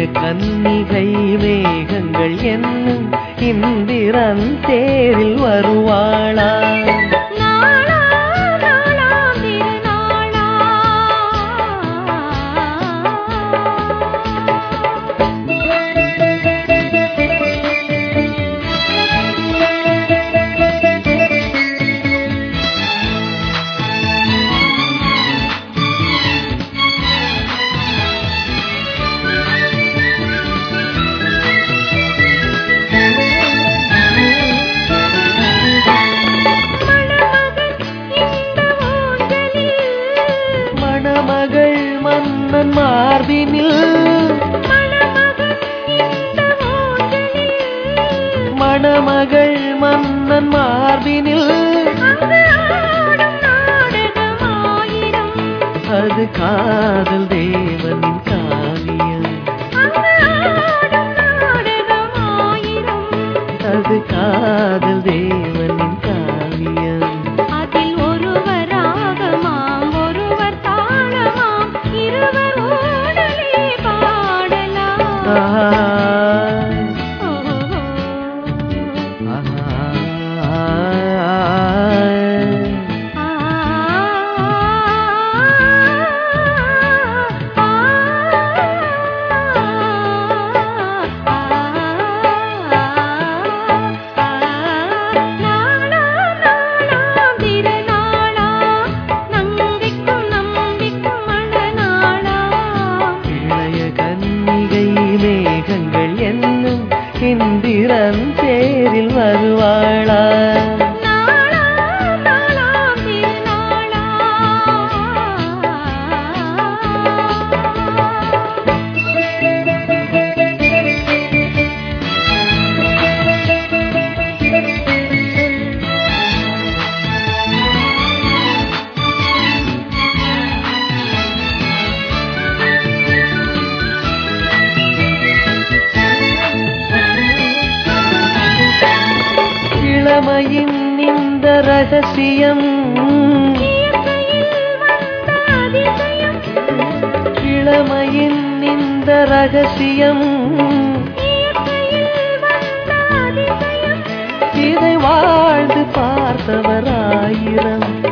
கன்னிகை மேகங்கள் என்னும் இந்திரன் தேரில் வருவாளா நாளா நாளாம் திருநாளா மணமகன் இந்த ஊஞ்சலில் மணமகள் மன்னன் மார்பினில் மணமகன் இந்த ஊஞ்சலில் மணமகள் மன்னன் மார்பினில் அங்கு ஆடும் நாடகமாயிரம் அது காதல் தேவனின் காவியம் அங்கு ஆடும் நாடகமாயிரம் அது காதல் தேவனின் காவியம் அதில் ஒருவர் ராகமாம் ஒருவர் தாளமாம் இருவர் ஓடலே பாடலாம் ஆஹா, ஓஹோ. ஆஹா. இளைய கன்னிகை மேகங்கள் என்னும் இந்திரன் தேரில் வருவாளா இளமையின் இந்த ரகசியம் இளமையின் இந்த ரகசியம் இதை வாழ்ந்து பார்த்தவர் ஆயிரம்